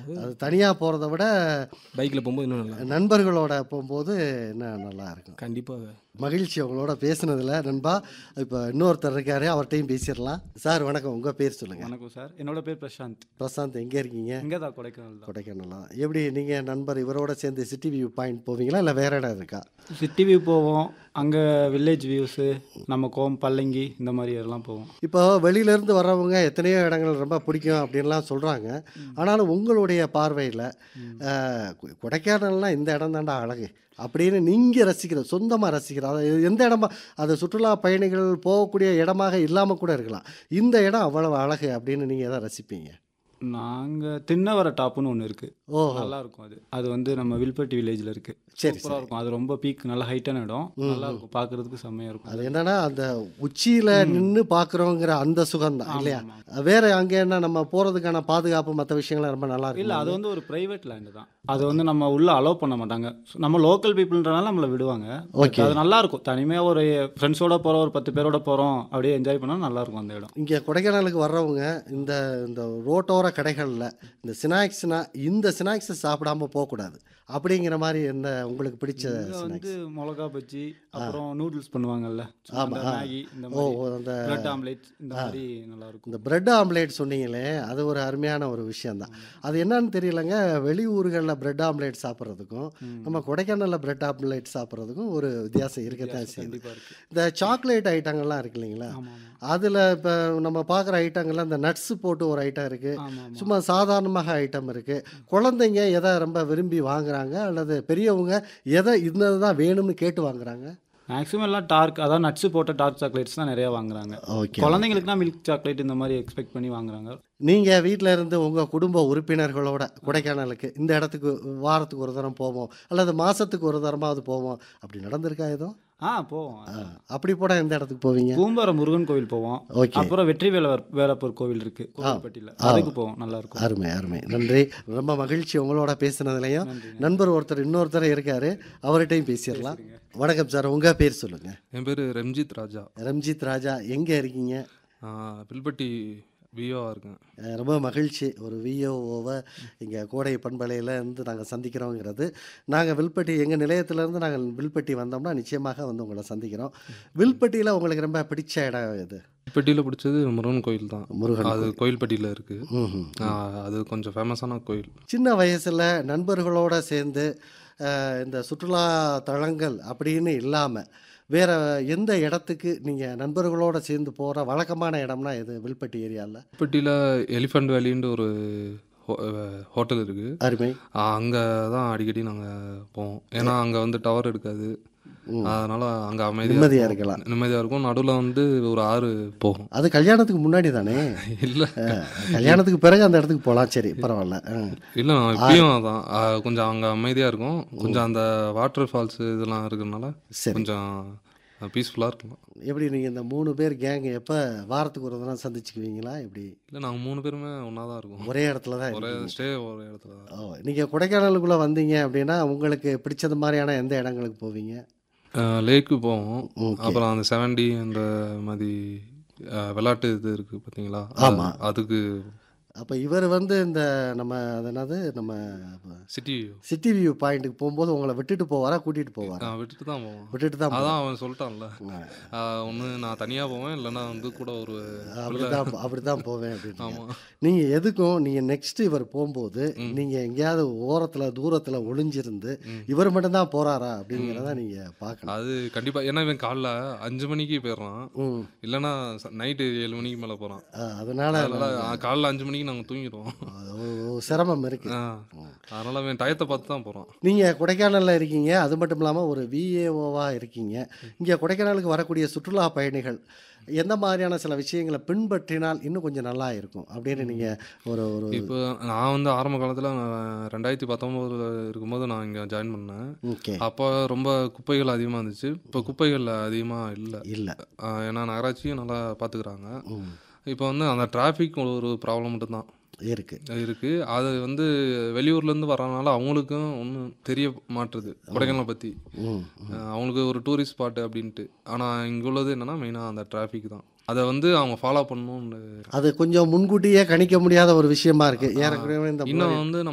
அது தனியாக போகிறத விட பைக்கில் போகும்போது இன்னும் நல்லா நண்பர்களோட போகும்போது இன்னும் நல்லா இருக்கும் கண்டிப்பாக மகிழ்ச்சி உங்களோட பேசுனதில் நண்பா இப்போ இன்னொருத்தர் இருக்காரு அவர்கிட்டையும் பேசிடலாம் சார் வணக்கம் உங்கள் பேர் சொல்லுங்கள் வணக்கம் சார் என்னோட பேர் பிரசாந்த் பிரசாந்த் எங்கே இருக்கீங்க இங்கே தான் கொடைக்கானல் தான் கொடைக்கானலா எப்படி நீங்கள் நண்பர் இவரோட சேர்ந்து சிட்டி வியூ பாயிண்ட் போவீங்களா இல்லை வேற இடம் இருக்கா சிட்டி வியூ போவோம் அங்கே வில்லேஜ் வியூஸு நம்ம கோம் பல்லங்கி இந்த மாதிரி எல்லாம் போவோம் இப்போ வெளியிலேருந்து வர்றவங்க எத்தனையோ இடங்கள் ரொம்ப பிடிக்கும் அப்படின்லாம் சொல்கிறாங்க ஆனாலும் உங்களுடைய பார்வையில் கொடைக்கானல்னா இந்த இடம் தாண்டா அழகு அப்படின்னு நீங்கள் ரசிக்கிற சொந்தமாக ரசிக்கிற அது எந்த இடமா அது சுற்றுலா பயணிகள் போகக்கூடிய இடமாக இல்லாமல் கூட இருக்கலாம் இந்த இடம் அவ்வளவு அழகு அப்படின்னு நீங்கள் எதை ரசிப்பீங்க நாங்கள் தின்னவர டாப்புன்னு ஒன்று இருக்குது ஓஹோ நல்லா இருக்கும் அது அது வந்து நம்ம வில்பட்டி வில்லேஜில் இருக்குது சரி சூப்பராக இருக்கும் அது ரொம்ப பீக் நல்ல ஹைட்டான இடம் நல்லா இருக்கும் பார்க்கறதுக்கு செம்மையாக இருக்கும் அது என்னன்னா அந்த உச்சியில் நின்று பார்க்குறோங்கிற அந்த சுகம் தான் இல்லையா வேற அங்கே என்ன நம்ம போகிறதுக்கான பாதுகாப்பு மற்ற விஷயங்கள்லாம் ரொம்ப நல்லா இல்லை இருக்கு அது வந்து ஒரு ப்ரைவேட் லேண்டு தான் அது வந்து நம்ம உள்ள அலோவ் பண்ண மாட்டாங்க நம்ம லோக்கல் பீப்புள்ன்றனால நம்மளை விடுவாங்க Okay. அது நல்லா இருக்கும் தனிமையாக ஒரு ஃப்ரெண்ட்ஸோட போகிறோம் ஒரு பத்து பேரோட போகிறோம் அப்படியே என்ஜாய் பண்ணால் நல்லா இருக்கும் அந்த இடம் இங்கே கொடைக்கானலுக்கு வர்றவங்க இந்த இந்த ரோட்டோர கடைகளில் இந்த ஸ்நாக்ஸ்னா இந்த ஸ்நாக்ஸை சாப்பிடாம போகக்கூடாது அப்படிங்கிற மாதிரி என்ன உங்களுக்கு பிடிச்ச இங்க வந்து ஸ்நாக்ஸ் மிளகா பஜ்ஜி அப்புறம் நூடுல்ஸ் பண்ணுவாங்கல்ல ஆமா, ஆ. மேகி இந்த ஓ மாதிரி ஓ, அந்த பிரெட் ஆம்லேட் இந்த மாதிரி நல்லா இருக்கும் இந்த பிரெட் ஆம்லேட் சொன்னீங்களே அது ஒரு அருமையான ஒரு விஷயந்தான் அது என்னன்னு தெரியலங்க வெளியூர்களில் பிரெட் ஆம்லேட் சாப்பிட்றதுக்கும் நம்ம கொடைக்கானலில் பிரெட் ஆம்லேட் சாப்பிட்றதுக்கும் ஒரு வித்தியாசம் இருக்கத்தான் செய்யுது கண்டிப்பா இருக்கு இந்த சாக்லேட் ஐட்டங்கள்லாம் இருக்கு இல்லைங்களா ஆமா ஆமா அதில் இப்போ நம்ம பார்க்குற ஐட்டங்கள்லாம் இந்த நட்ஸ் போட்டு ஒரு ஐட்டம் இருக்குது ஆமா ஆமா சும்மா சாதாரணமாக ஐட்டம் இருக்குது குழந்தைங்க எதை ரொம்ப விரும்பி வாங்குறாங்க அல்லது பெரியவங்க எதை இந்த தான் வேணும்னு கேட்டு வாங்குறாங்க மேக்ஸிமம் எல்லாம் டார்க் அதான் நட்ஸ் போட்ட டார்க் சாக்லேட்ஸ் தான் நிறைய வாங்குறாங்க ஓகே குழந்தைங்களுக்குனா மில்க் சாக்லேட் இந்த மாதிரி எக்ஸ்பெக்ட் பண்ணி வாங்குறாங்க நீங்கள் வீட்டில் இருந்து உங்கள் குடும்ப உறுப்பினர்களோட கொடைக்கானலுக்கு இந்த இடத்துக்கு வாரத்துக்கு ஒரு தரம் போவோம் அல்லது மாதத்துக்கு ஒரு தரமாவது போவோம் அப்படி நடந்திருக்கா எதுவும் ஆ போவோம் ஆ, அப்படி போனால் எந்த இடத்துக்கு போவீங்க பூம்பாரம் முருகன் கோவில் போவோம் ஓகே அப்புறம் வெற்றி வேலவர் வேலப்பூர் கோவில் இருக்கு கோவில்பட்டியில் அதுக்கு போவோம் நல்லா இருக்கும் அருமை அருமை நன்றி ரொம்ப மகிழ்ச்சி உங்களோட பேசுனதுலையும் நன்றி நண்பர் ஒருத்தர் இன்னொருத்தர் இருக்காரு அவர்கிட்டையும் பேசிடலாம் வணக்கம் சார் உங்கள் பேர் சொல்லுங்கள் என் பேர் ரம்ஜித் ராஜா ரம்ஜித் ராஜா எங்கே இருக்கீங்க நான் பில்பட்டி விஓவாக இருக்கேன் அஹ் ரொம்ப மகிழ்ச்சி ஒரு விஓஓவை இங்கே கோடை பண்பலையில் இருந்து நாங்கள் சந்திக்கிறோங்கிறது நாங்கள் வில்பட்டி எங்கள் நிலையத்திலேருந்து நாங்கள் வில்பட்டி வந்தோம்னா நிச்சயமாக வந்து உங்களை சந்திக்கிறோம் வில்பட்டியில் உங்களுக்கு ரொம்ப பிடிச்ச இடம் எது பில்பட்டியில் பிடிச்சது முருகன் கோயில் தான் முருகன் அது கோயில்பட்டியில் இருக்குது ம்ஹும். அது கொஞ்சம் ஃபேமஸான கோயில் சின்ன வயசில் நண்பர்களோட சேர்ந்து அஹ், இந்த சுற்றுலா தலங்கள் அப்படின்னு இல்லாமல் வேற எந்த இடத்துக்கு நீங்கள் நண்பர்களோட சேர்ந்து போகிற வழக்கமான இடம்னா எது வில்பட்டி ஏரியாவில் பில்பட்டியில் எலிஃபண்ட் வேலின்னு ஒரு ஹோ- அஹ் ஹோட்டல் இருக்குது அருமை அங்கே தான் அடிக்கடி நாங்கள் போவோம் ஏன்னா அங்கே வந்து டவர் இருக்காது ம். அதனால் அங்கே அமைதியாக நிம்மதியாக இருக்கலாம் நிம்மதியாக இருக்கும் நடுவில் வந்து ஒரு ஆறு போகும் அது கல்யாணத்துக்கு முன்னாடி தானே இல்லை அஹ், கல்யாணத்துக்கு பிறகு அந்த இடத்துக்கு போகலாம் சரி பரவாயில்ல அஹ். இல்லை நான் இப்பயும் அதான் அஹ் கொஞ்சம் அங்கே அமைதியாக இருக்கும் கொஞ்சம் அந்த வாட்டர் ஃபால்ஸ் இதெல்லாம் இருக்கிறதுனால சரி கொஞ்சம் பீஸ்ஃபுல்லாக இருக்கலாம் எப்படி நீங்கள் இந்த மூணு பேர் கேங் எப்போ வாரத்துக்கு ஒரு தடவை சந்திச்சுக்குவீங்களா எப்படி இல்லை நாங்கள் மூணு பேருமே ஒன்றா தான் இருக்கோம் ஒரே இடத்துல தான் ஒரே இருக்கீங்க. ஸ்டே ஒரே இடத்துல தான் ஓ நீங்கள் கொடைக்கானலுக்குள்ளே வந்தீங்க அப்படின்னா உங்களுக்கு பிடிச்சது மாதிரியான எந்த இடங்களுக்கு போவீங்க லேக்கு போவோம் ஓகே அப்புறம் அந்த செவன்டி அந்த மாதிரி அஹ், விளையாட்டு இது இருக்குது பார்த்தீங்களா ஆமா. அதுக்கு அப்போ இவர் வந்து இந்த நம்ம அது என்னது நம்ம சிட்டி சிட்டி வியூ பாயிண்ட்டுக்கு போகும்போது உங்களை விட்டுட்டு போவாரா கூட்டிகிட்டு போவாரா விட்டுட்டு தான் போவோம் விட்டுட்டு தான் அதான் அவன் சொல்லிட்டான்ல ஆ, ஒன்று நான் தனியாக போவேன் இல்லைன்னா வந்து கூட ஒரு அப்படிதான் அப்படிதான் போவேன் அப்படின்னு ஆமாம் நீங்கள் எதுக்கும் நீங்கள் நெக்ஸ்ட் இவர் போகும்போது நீங்கள் எங்கேயாவது ஓரத்தில் தூரத்தில் ஒளிஞ்சிருந்து இவர் மட்டும்தான் போறாரா அப்படிங்கிறத நீங்கள் பார்க்கணும் அது கண்டிப்பாக ஏன்னா இவன் காலைல அஞ்சு மணிக்கு போயிடுறான் ம் இல்லைன்னா நைட்டு ஏழு மணிக்கு மேலே போகிறான் ஆ, அதனால அதனால அஹ், காலைல அஞ்சு மணிக்கு நாங்கள் தூங்கிடுவோம் அது ஒரு- ஒரு சிரமம் இருக்கு ஆ, அதனால அவன் டயத்தை பார்த்து தான் போகிறான் நீங்கள் கொடைக்கானலில் இருக்கீங்க அது மட்டும் இல்லாமல் ஒரு விஏஓவாக இருக்கீங்க இங்கே கொடைக்கானலுக்கு வரக்கூடிய சுற்றுலா பயணிகள் எந்த மாதிரியான சில விஷயங்களை பின்பற்றினால் இன்னும் கொஞ்சம் நல்லா இருக்கும் அப்படின்னு நீங்கள் ஒரு ஒரு இப்போ நான் வந்து ஆரம்ப காலத்தில் ரெண்டாயிரத்தி பத்தொம்போதில் இருக்கும்போது நான் இங்கே ஜாயின் பண்ணேன் ஓகே அப்போ ரொம்ப குப்பைகள் அதிகமாக இருந்துச்சு இப்போ குப்பைகள் அதிகமாக இல்லை இல்லை ஏன்னா நகராட்சியும் நல்லா பார்த்துக்கிறாங்க ம் இப்போ வந்து அந்த டிராஃபிக் ஒரு ப்ராப்ளம் மட்டும்தான் இருக்கு இருக்குது அது வந்து வெளியூர்லேருந்து வரனால அவங்களுக்கும் ஒன்றும் தெரிய மாட்டுது கொடைக்கானலை பற்றி ம் அவங்களுக்கு ஒரு டூரிஸ்ட் ஸ்பாட்டு அப்படின்ட்டு ஆனால் இங்கே உள்ளது என்னென்னா மெயினாக அந்த டிராஃபிக் தான் அதை வந்து அவங்க ஃபாலோ பண்ணணும்னு அது கொஞ்சம் முன்கூட்டியே கணிக்க முடியாத ஒரு விஷயமா இருக்கு ஏறக்குறைய இந்த இன்னும் வந்து நம்ம